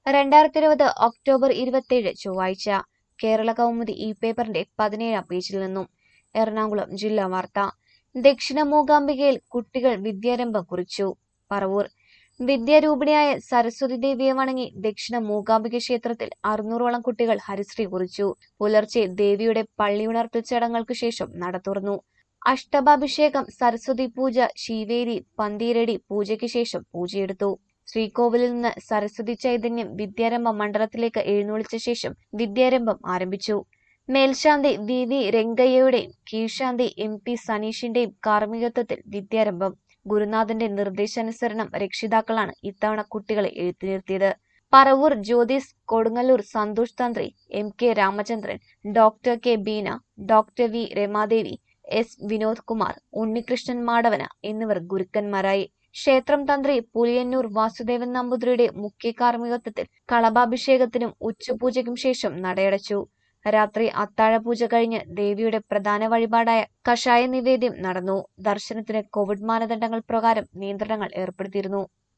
രണ്ടായിരത്തി ഇരുപത് ഒക്ടോബർ ഇരുപത്തിയേഴ് ചൊവ്വാഴ്ച കേരള കൗമുദി ഈ പേപ്പറിന്റെ പതിനേഴാം പേജിൽ നിന്നും എറണാകുളം ജില്ലാ വാർത്ത ദക്ഷിണ മൂകാംബികയിൽ കുട്ടികൾ വിദ്യാരംഭം കുറിച്ചു പറവൂർ വിദ്യാരൂപിണിയായ സരസ്വതി ദേവിയെ വണങ്ങി ദക്ഷിണ മൂകാംബിക ക്ഷേത്രത്തിൽ അറുന്നൂറോളം കുട്ടികൾ ഹരിശ്രീ കുറിച്ചു പുലർച്ചെ ദേവിയുടെ പള്ളിയുണർത്തൽ ചടങ്ങുകൾക്ക് ശേഷം നട തുറന്നു അഷ്ടഭാഭിഷേകം സരസ്വതി പൂജ ശീവേലി പന്തീരടി പൂജയ്ക്ക് ശേഷം പൂജയെടുത്തു ശ്രീകോവിലിൽ നിന്ന് സരസ്വതി ചൈതന്യം വിദ്യാരംഭ മണ്ഡലത്തിലേക്ക് എഴുന്നള്ളിച്ച ശേഷം വിദ്യാരംഭം ആരംഭിച്ചു മേൽശാന്തി വി വി രംഗയ്യയുടെയും കീഴ്ശാന്തി എം പി സനീഷിന്റെയും കാർമ്മികത്വത്തിൽ വിദ്യാരംഭം ഗുരുനാഥന്റെ നിർദ്ദേശാനുസരണം രക്ഷിതാക്കളാണ് ഇത്തവണ കുട്ടികളെ എഴുത്തിനിർത്തിയത് പറവൂർ ജ്യോതിസ് കൊടുങ്ങല്ലൂർ സന്തോഷ് തന്ത്രി M K Ramachandran doctor K Beena doctor V Ramadevi S Vinod Kumar Unnikrishnan Madavana എന്നിവർ ഗുരുക്കന്മാരായി ക്ഷേത്രം തന്ത്രി പുലിയന്നൂർ വാസുദേവൻ നമ്പൂതിരിയുടെ മുഖ്യ കാർമ്മികത്വത്തിൽ കളഭാഭിഷേകത്തിനും ഉച്ചപൂജയ്ക്കും ശേഷം നടയടച്ചു രാത്രി അത്താഴപൂജ കഴിഞ്ഞ് ദേവിയുടെ പ്രധാന വഴിപാടായ കഷായ നിവേദ്യം നടന്നു ദർശനത്തിന് കോവിഡ് മാനദണ്ഡങ്ങൾ പ്രകാരം നിയന്ത്രണങ്ങൾ ഏർപ്പെടുത്തിയിരുന്നു